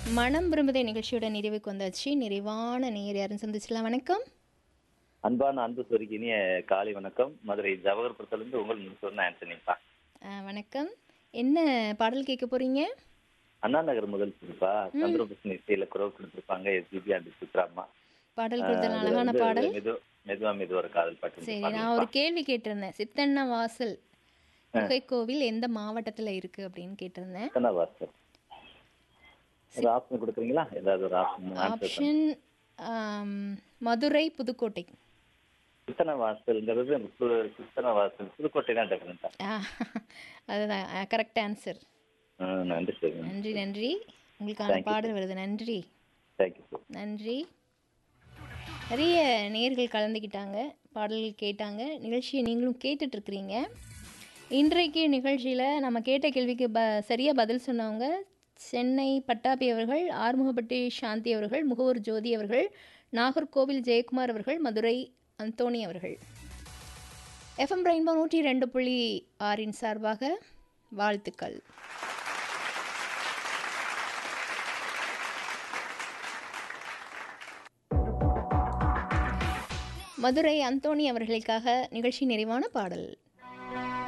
மனம் விரும்புதே நிகழ்ச்சியோட நிறைவுக்கு வந்தாச்சு நிறைவான நேர் யாரும் சந்திச்சலாம் வணக்கம் அன்பான அன்பு சொருக்கி இனிய காலை வணக்கம் மதுரை ஜவஹர்புரத்திலிருந்து உங்கள் சொன்ன ஆண்டனிப்பா அஹ், வணக்கம் என்ன பாடல் கேட்க போறீங்க அண்ணா நகர் முதல் குறிப்பா சந்திரபுஷ்ண இசையில குரல் கொடுத்திருப்பாங்க எஸ்பிபி அண்ட் சித்ராமா பாடல் ஆஹ் கொடுத்தல் அது அழகான வந்து பாடல் மெது மெதுவா மெதுவா ஒரு காதல் பாட்டு சரி வந்து நான் ஒரு கேள்வி கேட்டிருந்தேன் சித்தண்ண வாசல் குகை கோவில் எந்த மாவட்டத்துல இருக்கு அப்படின்னு கேட்டிருந்தேன் எத்தனை வாசல் ஒரு ஆப்ஷன் கொடுக்குறீங்களா ஏதாவது ஒரு ஆப்ஷன் ஆப்ஷன் ஆம், மதுரை புதுக்கோட்டை சித்தன வாசல்ங்கிறது பு- சித்தன வாசல் புதுக்கோட்டை தான் டெஃபினட்டா ஆஹ், அதுதான் கரெக்ட் ஆன்சர் நன்றி சார் நன்றி நன்றி உங்களுக்கான பாடல் வருது நன்றி தேங்க்யூ சார் நன்றி நிறைய நேர்கள் கலந்துக்கிட்டாங்க பாடல்கள் கேட்டாங்க நிகழ்ச்சியை நீங்களும் கேட்டுட்டு இருக்கிறீங்க இன்றைக்கு நிகழ்ச்சியில் நம்ம கேட்ட கேள்விக்கு ப சரியாக பதில் சொன்னவங்க சென்னை பட்டாபி அவர்கள் ஆறுமுகப்பட்டி சாந்தி அவர்கள் முகவூர் ஜோதி அவர்கள் நாகர்கோவில் ஜெயக்குமார் அவர்கள் மதுரை அந்தோணி அவர்கள் எஃப்எம் ரெயின்போ நூற்றி ரெண்டு புள்ளி ஆறின் சார்பாக வாழ்த்துக்கள் மதுரை அந்தோணி அவர்களுக்காக நிகழ்ச்சி நிறைவான பாடல்